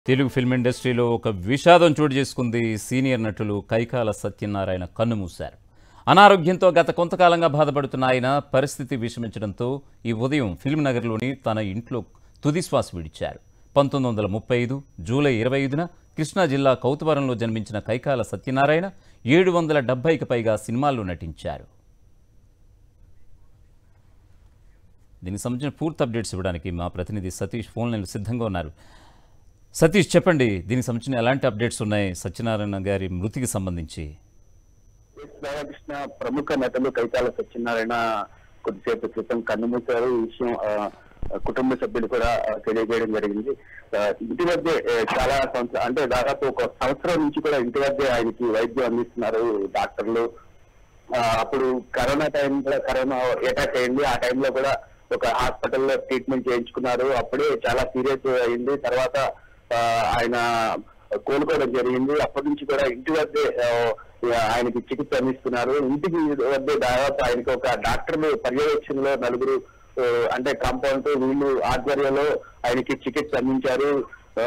Telugu film ఇండస్ట్రీలో ఒక విషాదం చోటు చేసుకుంది సీనియర్ నటులు కైకాల సత్యనారాయణ కన్నుమూశారు అనారోగ్యంతో గత కొంతకాలంగా బాధపడుతున్న ఆయన పరిస్థితి విషమించడంతో ఈ ఉదయం ఫిల్మ్ నగర్లోని తన ఇంట్లో తుది శ్వాస విడిచారు పంతొమ్మిది వందల ముప్పై ఐదు జూలై ఇరవై ఐదున కృష్ణా జిల్లా కౌతువరంలో జన్మించిన కైకాల సత్యనారాయణ ఏడు వందల డెబ్బైకి పైగా సినిమాల్లో నటించారు దీనికి సంబంధించిన పూర్తి అప్డేట్స్ ఇవ్వడానికి మా ప్రతినిధి సతీష్ ఫోన్ లైన్లో సిద్ధంగా ఉన్నారు సతీష్ చెప్పండి దీనికి సంబంధించిన ఎలాంటి అప్డేట్స్ ఉన్నాయి సత్యనారాయణ గారి మృతికి సంబంధించి ఎస్ రాధాకృష్ణ ప్రముఖ నటులు కైకాల సత్యనారాయణ కొద్దిసేపు క్రితం కన్నుమూశారు ఈ విషయం ఆ, కుటుంబ సభ్యులు కూడా ఆ, తెలియజేయడం జరిగింది ఆ, ఇంటి వద్దే ఆ, చాలా సంవత్సరం అంటే దాదాపు ఒక సంవత్సరం నుంచి కూడా ఇంటి వద్దే ఆయనకి వైద్యం అందిస్తున్నారు డాక్టర్లు ఆ, అప్పుడు కరోనా టైంలో కరోనా అటాక్ అయింది ఆ టైంలో కూడా ఒక హాస్పిటల్లో ట్రీట్మెంట్ చేయించుకున్నారు అప్పుడే చాలా సీరియస్ అయింది తర్వాత ఆ, ఆయన కోలుకోవడం జరిగింది అప్పటి నుంచి కూడా ఇంటి వద్దే ఆ, ఆయనకి చికిత్స అందిస్తున్నారు ఇంటికి వద్దే దాదాపు ఆయనకి ఒక డాక్టర్లు పర్యవేక్షణలో నలుగురు ఆ, అంటే కాంపౌండ్ వీళ్ళు ఆధ్వర్యంలో ఆయనకి చికిత్స అందించారు ఆ,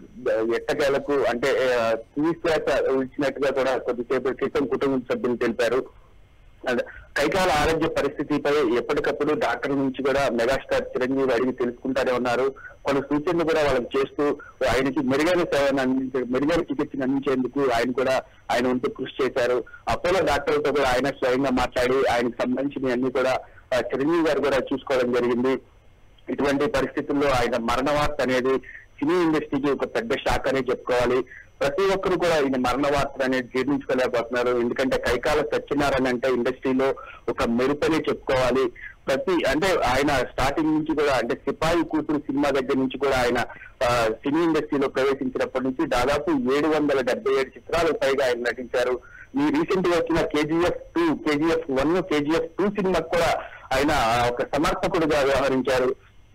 ఎట్టకేలకు అంటే ఆ, తుది శ్వాస ఇచ్చినట్టుగా కూడా కొద్దిసేపు క్రితం కుటుంబ సభ్యులు తెలిపారు అదే, కైకాల ఆరోగ్య పరిస్థితిపై ఎప్పటికప్పుడు డాక్టర్ నుంచి కూడా మెగాస్టార్ చిరంజీవి అడిగి తెలుసుకుంటానే ఉన్నారు పలు సూచనలు కూడా వాళ్ళకి చేస్తూ ఆయనకి మెరుగైన సేవను అందించే మెరుగైన చికిత్సను అందించేందుకు ఆయన కూడా ఆయన వంతు కృషి చేశారు అపోలో డాక్టర్లతో కూడా ఆయన స్వయంగా మాట్లాడి ఆయనకు సంబంధించిన అన్ని కూడా ఆ, చిరంజీవి గారు కూడా చూసుకోవడం జరిగింది ఇటువంటి పరిస్థితుల్లో ఆయన మరణ వార్త అనేది సినీ ఇండస్ట్రీకి ఒక పెద్ద షాక్ అనే చెప్పుకోవాలి ప్రతి ఒక్కరు కూడా ఈయన మరణ వార్త అనేది జీర్ణించుకోలేకపోతున్నారు ఎందుకంటే కైకాల సత్యనారాయణ అంటే ఇండస్ట్రీలో ఒక మెరుపనే చెప్పుకోవాలి ప్రతి అంటే ఆయన స్టార్టింగ్ నుంచి కూడా అంటే సిపాయి కూతురు సినిమా దగ్గర నుంచి కూడా ఆయన ఆ, సినీ ఇండస్ట్రీలో ప్రవేశించినప్పటి నుంచి దాదాపు ఏడు వందల డెబ్బై ఏడు చిత్రాలు పైగా ఆయన నటించారు ఈ రీసెంట్ గా వచ్చిన KGF two KGF one KGF two సినిమాకు కూడా ఆయన ఒక సమర్పకుడుగా వ్యవహరించారు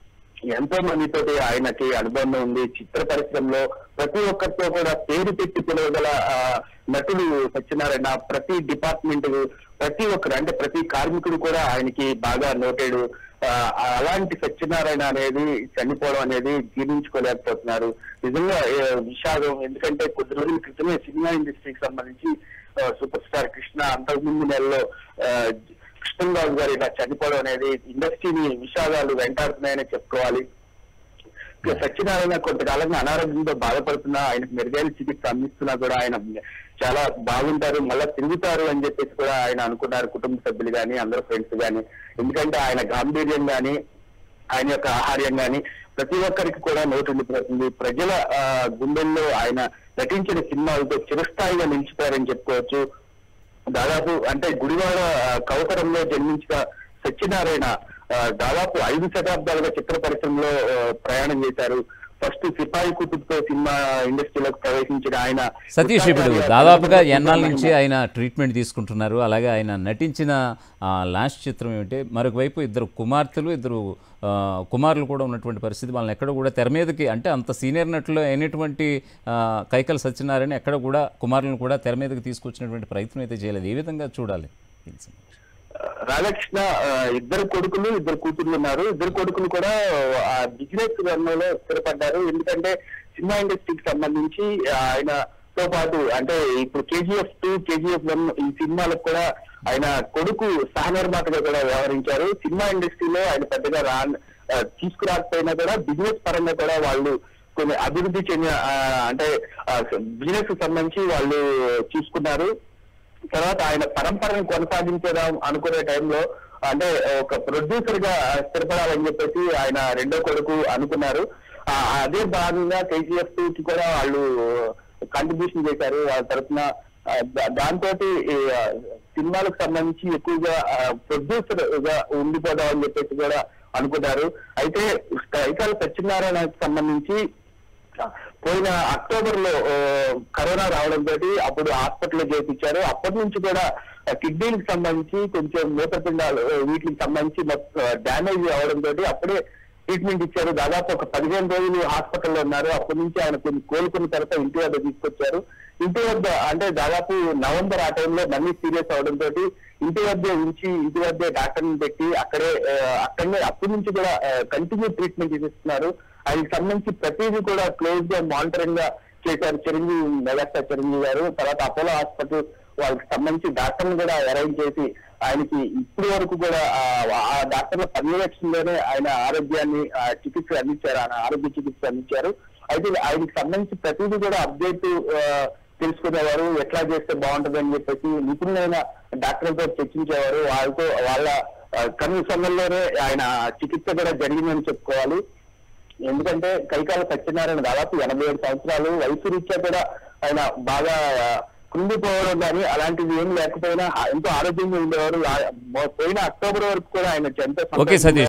ఎంతో మందితోటి ఆయనకి అనుబంధం ఉంది చిత్ర పరిశ్రమలో ప్రతి ఒక్కరితో కూడా పేరు పెట్టి పిలవగల ఆ, నటుడు సత్యనారాయణ ప్రతి డిపార్ట్మెంట్ ప్రతి ఒక్కరు అంటే ప్రతి కార్మికుడు కూడా ఆయనకి బాగా నోటెడు ఆ, అలాంటి సత్యనారాయణ అనేది చనిపోవడం అనేది జీర్ణించుకోలేకపోతున్నారు నిజంగా ఏ, విషాదం ఎందుకంటే కొద్ది రోజుల క్రితమే సినిమా ఇండస్ట్రీకి సంబంధించి ఆ, సూపర్ స్టార్ కృష్ణ అంతకుముందు నెలలో ఆ, కృష్ణరాజు గారు ఇలా చనిపోవడం అనేది ఇండస్ట్రీని విషాదాలు వెంటాడుతున్నాయని చెప్పుకోవాలి ఇక సత్యనారాయణ కొంతకాలంగా అనారోగ్యంతో బాధపడుతున్నా ఆయనకు మెరుగైన చికిత్స అందిస్తున్నా కూడా ఆయన చాలా బాగుంటారు మళ్ళా తిరుగుతారు అని చెప్పేసి కూడా ఆయన అనుకున్నారు కుటుంబ సభ్యులు గాని అందరు ఫ్రెండ్స్ గాని ఎందుకంటే ఆయన గాంభీర్యం గాని ఆయన యొక్క ఆహార్యం గాని ప్రతి ఒక్కరికి కూడా నోటు ఉండిపోతుంది ప్రజల ఆ, గుండెల్లో ఆయన నటించిన సినిమాలతో చిరస్థాయిగా నిలిచిపోయారని చెప్పుకోవచ్చు దాదాపు అంటే గుడివాడ ఆ, కౌకరంలో జన్మించిన సత్యనారాయణ ఆ, దాదాపు ఐదు శతాబ్దాలుగా చిత్ర పరిశ్రమలో ఆ, ప్రయాణం చేశారు ఫస్ట్ సిపాయి కుతుబ్తో సినిమా ఇండస్ట్రీలోకి ప్రవేశించిన ఆయన సతీష్ ఇప్పుడు దాదాపుగా ఎన్నాళ్ళ నుంచి ఆయన ట్రీట్మెంట్ తీసుకుంటున్నారు అలాగే ఆయన నటించిన ఆ, లాస్ట్ చిత్రం ఏమిటి మరొక వైపు ఇద్దరు కుమార్తెలు ఇద్దరు ఆ, కుమారులు కూడా ఉన్నటువంటి పరిస్థితి వాళ్ళని ఎక్కడ కూడా తెర మీదకి అంటే అంత సీనియర్ నటులు అయినటువంటి ఆ, కైకల సత్యనారాయణ ఎక్కడ కూడా కుమారులను కూడా తెర మీదకి తీసుకొచ్చినటువంటి ప్రయత్నం అయితే చేయలేదు ఏ విధంగా చూడాలి దీనికి సంబంధించి? రాధాకృష్ణ ఆ, ఇద్దరు కొడుకులు ఇద్దరు కూతుర్లు ఉన్నారు ఇద్దరు కొడుకులు కూడా ఆ బిజినెస్ రంగంలో స్థిరపడ్డారు ఎందుకంటే సినిమా ఇండస్ట్రీకి సంబంధించి ఆయనతో పాటు అంటే ఇప్పుడు కేజీఎఫ్ టూ కేజీఎఫ్ వన్ ఈ సినిమాలకు కూడా ఆయన కొడుకు సహనిర్మాతగా కూడా వ్యవహరించారు సినిమా ఇండస్ట్రీలో ఆయన పెద్దగా రా ఆ, తీసుకురాకపోయినా కూడా బిజినెస్ పరంగా కూడా వాళ్ళు కొన్ని అభివృద్ధి చెందిన ఆ, అంటే బిజినెస్ సంబంధించి వాళ్ళు చూసుకున్నారు తర్వాత ఆయన పరంపరను కొనసాగించేదాం అనుకునే టైంలో అంటే ఒక ప్రొడ్యూసర్ గా స్థిరపడాలని చెప్పేసి ఆయన రెండో కొడుకు అనుకున్నారు ఆ, అదే భాగంగా కేజీఎఫ్ టూ కి కూడా వాళ్ళు కంట్రిబ్యూషన్ చేశారు వాళ్ళ తరఫున దాంతో సినిమాలకు సంబంధించి ఎక్కువగా ప్రొడ్యూసర్ గా ఉండిపోదాం అని చెప్పేసి కూడా అనుకున్నారు అయితే కైకాల సత్యనారాయణకి సంబంధించి పోయిన అక్టోబర్ లో ఆ, కరోనా రావడం తోటి అప్పుడు హాస్పిటల్లో చేర్పించారు అప్పటి నుంచి కూడా ఆ, కిడ్నీలకు సంబంధించి కొంచెం మూత్రపిండాలు ఆ, వీటికి సంబంధించి డ్యామేజ్ అవడం తోటి అప్పుడే ట్రీట్మెంట్ ఇచ్చారు దాదాపు ఒక పదిహేను రోజులు హాస్పిటల్లో ఉన్నారు అప్పటి నుంచి ఆయన కొన్ని కోలుకున్న తర్వాత ఇంటి వద్ద తీసుకొచ్చారు ఇంటి వద్ద అంటే దాదాపు నవంబర్ ఆ టైంలో మళ్ళీ సీరియస్ అవడం తోటి ఇంటి వద్ద ఉంచి ఇంటి వద్ద డాక్టర్ ని పెట్టి అక్కడే ఆ, అక్కడనే అప్పటి నుంచి కూడా కంటిన్యూ ట్రీట్మెంట్ ఇస్తున్నారు ఆయనకి సంబంధించి ప్రతిదీ కూడా క్లోజ్ గా మానిటరింగ్ గా చేశారు చిరంజీవి మెగాస్టార్ చిరంజీవి గారు తర్వాత అపోలో హాస్పిటల్ వాళ్ళకి సంబంధించి డాక్టర్లు కూడా అరేంజ్ చేసి ఆయనకి ఇప్పటి వరకు కూడా ఆ- ఆ డాక్టర్ల పర్యవేక్షణలోనే ఆయన ఆరోగ్యాన్ని ఆ, చికిత్స అందించారు ఆయన ఆరోగ్య చికిత్స అందించారు అయితే ఆయనకి సంబంధించి ప్రతిదీ కూడా అప్డేట్ తెలుసుకునేవారు ఎట్లా చేస్తే బాగుంటుంది అని చెప్పేసి నిపుణులైన డాక్టర్లతో చర్చించేవారు వాళ్ళతో వాళ్ళ ఆ, కన్ను సమయంలోనే ఆయన చికిత్స కూడా జరిగిందని చెప్పుకోవాలి ఎందుకంటే కైకాల సత్యనారాయణ దాదాపు ఎనభై ఏడు సంవత్సరాలు వయసు రీత్యా కూడా ఆయన బాగా ఆ, కృంగిపోవడం కానీ అలాంటిది ఏం లేకపోయినా ఆ- ఎంతో ఆరోగ్యంగా ఉండేవారు ఆ- పోయిన అక్టోబర్ వరకు కూడా ఆయన ఎంతో ఓకే సతీష్